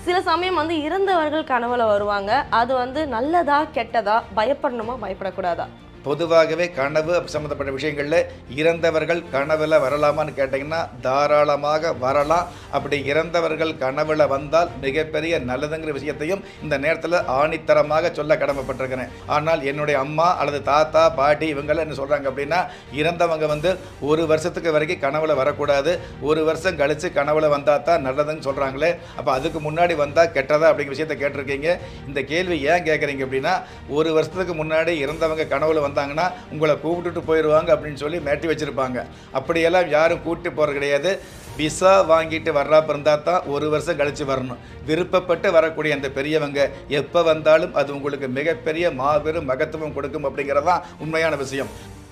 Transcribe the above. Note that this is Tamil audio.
சில சமயம் வந்து இறந்தவர்கள் கனவுல வருவாங்க அது வந்து நல்லதா கெட்டதா பயப்படணுமா பயப்படக்கூடாதா பொதுவாகவே கனவு சம்மந்தப்பட்ட விஷயங்களில் இறந்தவர்கள் கனவுல வரலாமான்னு கேட்டிங்கன்னா தாராளமாக வரலாம் அப்படி இறந்தவர்கள் கனவுல வந்தால் மிகப்பெரிய நல்லதுங்கிற விஷயத்தையும் இந்த நேரத்தில் ஆணித்தரமாக சொல்ல கடமைப்பட்டிருக்கிறேன் ஆனால் என்னுடைய அம்மா அல்லது தாத்தா பாட்டி இவங்கெல்லாம் என்ன சொல்கிறாங்க அப்படின்னா இறந்தவங்க வந்து ஒரு வருஷத்துக்கு வரைக்கும் கனவுல வரக்கூடாது ஒரு வருஷம் கழித்து கனவுல வந்தால் தான் நல்லதுன்னு சொல்கிறாங்களே அப்போ அதுக்கு முன்னாடி வந்தால் கெட்டதா அப்படிங்கிற விஷயத்தை கேட்டிருக்கீங்க இந்த கேள்வி ஏன் கேட்குறீங்க அப்படின்னா ஒரு வருஷத்துக்கு முன்னாடி இறந்தவங்க கனவுல வந்தாங்கன்னா உங்களை கூப்பிட்டுட்டு போயிடுவாங்க அப்படின்னு சொல்லி மிரட்டி வச்சுருப்பாங்க அப்படியெல்லாம் யாரும் கூப்பிட்டு போகிறது கிடையாது விசா வாங்கிட்டு வர்றாப்ப இருந்தால் தான் ஒரு வருஷம் கழித்து வரணும் விருப்பப்பட்டு வரக்கூடிய அந்த பெரியவங்க எப்போ வந்தாலும் அது உங்களுக்கு மிகப்பெரிய மாபெரும் மகத்துவம் கொடுக்கும் அப்படிங்கிறது தான் உண்மையான விஷயம்